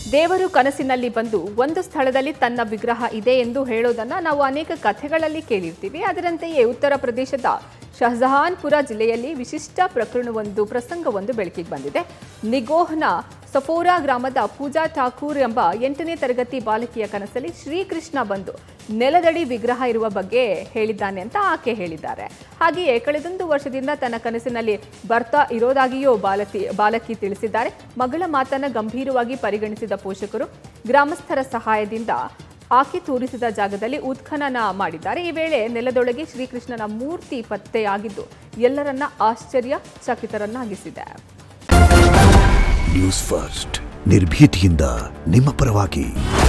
ದೇವರು ಕನಸಿನಲ್ಲಿ ಬಂದು ಒಂದು ಸ್ಥಳದಲ್ಲಿ ತನ್ನ ವಿಗ್ರಹ ಇದೆ ಎಂದು ಹೇಳೋದನ್ನ ನಾವು ಅನೇಕ ಕಥೆಗಳಲ್ಲಿ ಕೇಳಿರ್ತೀವಿ ಅದರಂತೆಯೇ ಉತ್ತರ ಪ್ರದೇಶದ ಶಹಜಹಾನ್ಪುರ ಜಿಲ್ಲೆಯಲ್ಲಿ ವಿಶಿಷ್ಟ ಪ್ರಕರಣವೊಂದು ಪ್ರಸಂಗವೊಂದು ಬೆಳಕಿಗೆ ಬಂದಿದೆ ನಿಗೋಹ್ನ ಸಫೋರಾ ಗ್ರಾಮದ ಪೂಜಾ ಠಾಕೂರ್ ಎಂಬ ಎಂಟನೇ ತರಗತಿ ಬಾಲಕಿಯ ಕನಸಲ್ಲಿ ಶ್ರೀಕೃಷ್ಣ ಬಂದು ನೆಲದಡಿ ವಿಗ್ರಹ ಇರುವ ಬಗ್ಗೆ ಹೇಳಿದ್ದಾನೆ ಅಂತ ಆಕೆ ಹೇಳಿದ್ದಾರೆ ಹಾಗೆಯೇ ಕಳೆದೊಂದು ವರ್ಷದಿಂದ ತನ್ನ ಕನಸಿನಲ್ಲಿ ಬರ್ತಾ ಇರೋದಾಗಿಯೂ ಬಾಲಕಿ ಬಾಲಕಿ ತಿಳಿಸಿದ್ದಾರೆ ಮಗಳ ಮಾತನ್ನ ಗಂಭೀರವಾಗಿ ಪರಿಗಣಿಸಿದ ಪೋಷಕರು ಗ್ರಾಮಸ್ಥರ ಸಹಾಯದಿಂದ ಆಕೆ ತೋರಿಸಿದ ಜಾಗದಲ್ಲಿ ಉತ್ಖನನ ಮಾಡಿದ್ದಾರೆ ಈ ವೇಳೆ ನೆಲದೊಳಗೆ ಶ್ರೀಕೃಷ್ಣನ ಮೂರ್ತಿ ಪತ್ತೆಯಾಗಿದ್ದು ಎಲ್ಲರನ್ನ ಆಶ್ಚರ್ಯ ಚಕಿತರನ್ನಾಗಿಸಿದೆ ನ್ಯೂಸ್ ಫಸ್ಟ್ ನಿರ್ಭೀತಿಯಿಂದ ನಿಮ್ಮ ಪರವಾಗಿ